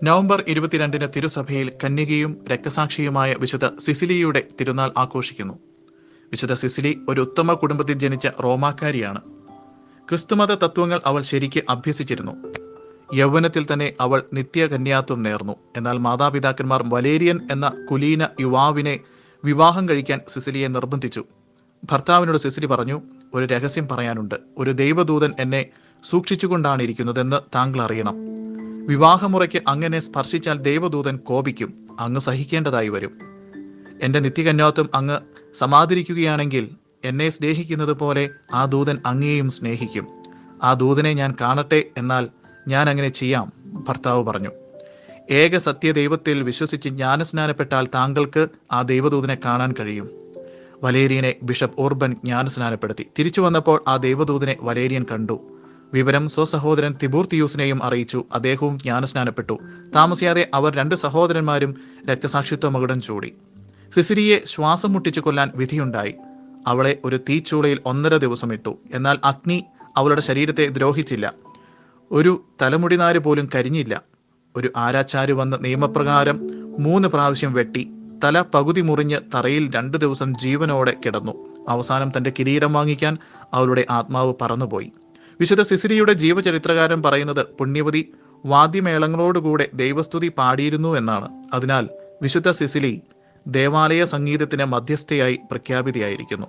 November ഇരുപത്തിരണ്ടിന് തിരുസഭയിൽ കന്യകയും രക്തസാക്ഷിയുമായ വിശുദ്ധ സിസിലിയുടെ തിരുനാൾ ആഘോഷിക്കുന്നു വിശുദ്ധ സിസിലി ഒരു ഉത്തമ കുടുംബത്തിൽ ജനിച്ച റോമാക്കാരിയാണ് ക്രിസ്തുമത തത്വങ്ങൾ അവൾ ശരിക്ക് അഭ്യസിച്ചിരുന്നു യൗവനത്തിൽ തന്നെ അവൾ നിത്യകന്യാത്വം നേർന്നു എന്നാൽ മാതാപിതാക്കന്മാർ വലേരിയൻ എന്ന കുലീന യുവാവിനെ വിവാഹം കഴിക്കാൻ സിസിലിയെ നിർബന്ധിച്ചു ഭർത്താവിനോട് സിസിലി പറഞ്ഞു ഒരു രഹസ്യം പറയാനുണ്ട് ഒരു ദൈവദൂതൻ എന്നെ സൂക്ഷിച്ചുകൊണ്ടാണ് ഇരിക്കുന്നതെന്ന് താങ്കൾ അറിയണം വിവാഹമുറയ്ക്ക് അങ്ങനെ സ്പർശിച്ചാൽ ദൈവദൂതൻ കോപിക്കും അങ്ങ് സഹിക്കേണ്ടതായി വരും എൻ്റെ നിത്യകന്യാത്വം അങ്ങ് സമാദരിക്കുകയാണെങ്കിൽ എന്നെ സ്നേഹിക്കുന്നത് പോലെ ആ ദൂതൻ അങ്ങയെയും സ്നേഹിക്കും ആ ദൂതനെ ഞാൻ കാണട്ടെ എന്നാൽ ഞാൻ അങ്ങനെ ചെയ്യാം ഭർത്താവ് പറഞ്ഞു ഏക സത്യദൈവത്തിൽ വിശ്വസിച്ച് ജ്ഞാനസ്നാനപ്പെട്ടാൽ താങ്കൾക്ക് ആ ദൈവദൂതനെ കാണാൻ കഴിയും വലേരിയനെ ബിഷപ്പ് ഓർബൻ ജ്ഞാനസ്നാനപ്പെടുത്തി തിരിച്ചു വന്നപ്പോൾ ആ ദൈവദൂതനെ വലേരിയൻ കണ്ടു വിവരം സ്വസഹോദരൻ തിബൂർത്തിയൂസിനെയും അറിയിച്ചു അദ്ദേഹവും ജ്ഞാനസ്നാനപ്പെട്ടു താമസിയാതെ അവർ രണ്ട് സഹോദരന്മാരും രക്തസാക്ഷിത്വ മകുടം ചൂടി സിസിരിയെ ശ്വാസം മുട്ടിച്ചു കൊല്ലാൻ വിധിയുണ്ടായി അവളെ ഒരു തീച്ചൂളയിൽ ഒന്നര ദിവസം ഇട്ടു എന്നാൽ അഗ്നി അവളുടെ ശരീരത്തെ ദ്രോഹിച്ചില്ല ഒരു തലമുടിനാര് പോലും കരിഞ്ഞില്ല ഒരു ആരാച്ചാര് വന്ന് നിയമപ്രകാരം മൂന്ന് പ്രാവശ്യം വെട്ടി തല പകുതി മുറിഞ്ഞ് തറയിൽ രണ്ടു ദിവസം ജീവനോടെ കിടന്നു അവസാനം തന്റെ കിരീടം വാങ്ങിക്കാൻ അവളുടെ ആത്മാവ് പറന്നുപോയി വിശുദ്ധ സിസിലിയുടെ ജീവചരിത്രകാരൻ പറയുന്നത് പുണ്യവതി വാദ്യമേളങ്ങളോടുകൂടെ ദൈവസ്തുതി പാടിയിരുന്നു എന്നാണ് അതിനാൽ വിശുദ്ധ സിസിലി ദേവാലയ സംഗീതത്തിന് മധ്യസ്ഥയായി പ്രഖ്യാപിതയായിരിക്കുന്നു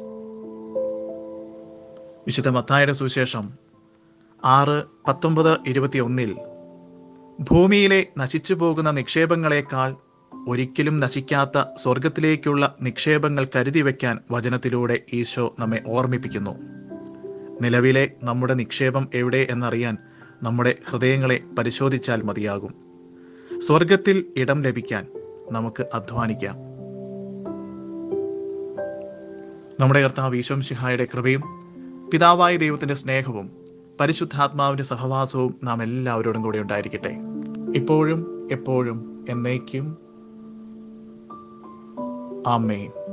വിശുദ്ധ മത്തായുടെ സുവിശേഷം ആറ് പത്തൊമ്പത് ഇരുപത്തിയൊന്നിൽ ഭൂമിയിലെ നശിച്ചു പോകുന്ന നിക്ഷേപങ്ങളെക്കാൾ ഒരിക്കലും നശിക്കാത്ത സ്വർഗത്തിലേക്കുള്ള നിക്ഷേപങ്ങൾ കരുതി വയ്ക്കാൻ വചനത്തിലൂടെ ഈശോ നമ്മെ ഓർമ്മിപ്പിക്കുന്നു നിലവിലെ നമ്മുടെ നിക്ഷേപം എവിടെ എന്നറിയാൻ നമ്മുടെ ഹൃദയങ്ങളെ പരിശോധിച്ചാൽ മതിയാകും സ്വർഗത്തിൽ ഇടം ലഭിക്കാൻ നമുക്ക് അധ്വാനിക്കാം നമ്മുടെ കർത്താവ് ഈശോം ശിഹായുടെ കൃപയും പിതാവായ ദൈവത്തിന്റെ സ്നേഹവും പരിശുദ്ധാത്മാവിന്റെ സഹവാസവും നാം എല്ലാവരോടും കൂടെ ഉണ്ടായിരിക്കട്ടെ ഇപ്പോഴും എപ്പോഴും എന്നേക്കും ആമേൻ